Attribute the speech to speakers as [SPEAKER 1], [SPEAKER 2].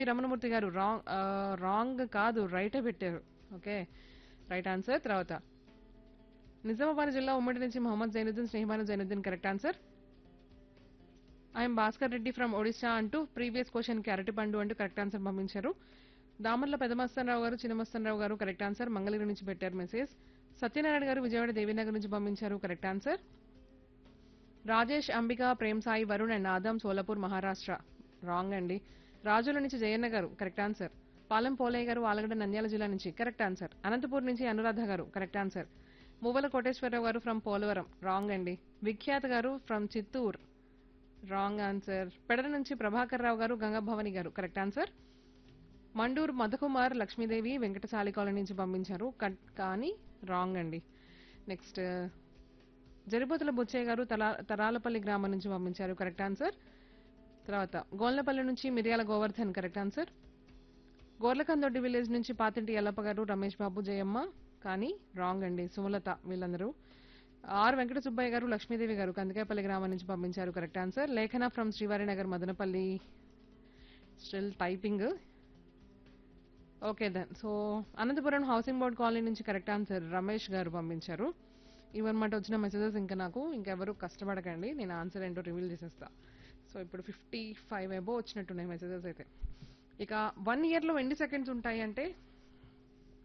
[SPEAKER 1] రమణమూర్తి గారు wrong wrong కాదు రైటే పెట్టారు ఓకే రైట్ ఆన్సర్ తర్వాత నిజామాబాద్ జిల్లా ఉమ్మడి నుంచి మొహమ్మద్ జైనుద్దీన్ స్నేహమాన Zainuddin correct answer I'm Bhaskar Reddy from Odisha అంటూ ప్రీవియస్ క్వశ్చన్ కి అరటి పండు అంటూ కరెక్ట్ ఆన్సర్ పంపించారు దామర్ల పెదమస్తనరావు గారు చిన్నమస్తనరావు గారు కరెక్ట్ ఆన్సర్ మంగళగిరి నుంచి పెట్టారు మెసేజ్ సత్యనారాయణ గారు విజయవాడ దేవీనగర్ నుంచి పంపించారు correct answer Rajesh Ambika Prem Sai Varun and Adam Solapur Maharashtra wrong అండి రాజుల నుంచి జయన్న గారు కరెక్ట్ ఆన్సర్ పాలెం పోలయ్య గారు ఆలగడ్డ నంద్యాల జిల్లా నుంచి కరెక్ట్ ఆన్సర్ అనంతపూర్ నుంచి అనురాధ గారు కరెక్ట్ ఆన్సర్ మువ్వల కోటేశ్వరరావు గారు ఫ్రమ్ పోలవరం రాంగ్ అండి విఖ్యాత్ గారు ఫ్రమ్ చిత్తూర్ రాంగ్ ఆన్సర్ పెడల నుంచి ప్రభాకర్ రావు గారు గంగాభవాని గారు correct answer Manduru Madhukumar Lakshmidevi Venkatasali colony నుంచి పంపించారు కట్- కానీ రాంగ్ అండి నెక్స్ట్ జరిపోతుల బుచ్చయ్య గారు తలా తరాలపల్లి గ్రామం నుంచి పంపించారు కరెక్ట్ ఆన్సర్ తర్వాత గోల్నపల్లి నుంచి Miryala Govardhan correct answer Gorlakandoddi village నుంచి పాతింటి ఎల్లప్ప గారు రమేష్ బాబు జయమ్మ కానీ రాంగ్ అండి సుమలత వీళ్ళందరూ ఆర్ వెంకట సుబ్బయ్య గారు లక్ష్మీదేవి గారు కందికాయపల్లి గ్రామం నుంచి పంపించారు correct answer Lekhana from Srivari Nagar Madanapalli still typing okay then so Anantapuram housing board colony నుంచి కరెక్ట్ ఆన్సర్ రమేష్ గారు పంపించారు ఇవన్నమాట వచ్చిన మెసేజెస్ ఇంకా నాకు ఇంకెవరు కష్టపడకండి నేను ఆన్సర్ ఏంటో రివీల్ చేసేస్తా సో ఇప్పుడు ఫిఫ్టీ ఫైవ్ ఎబో వచ్చినట్టున్నాయి మెసేజెస్ అయితే ఇక వన్ ఇయర్లో ఎన్ని సెకండ్స్ ఉంటాయి అంటే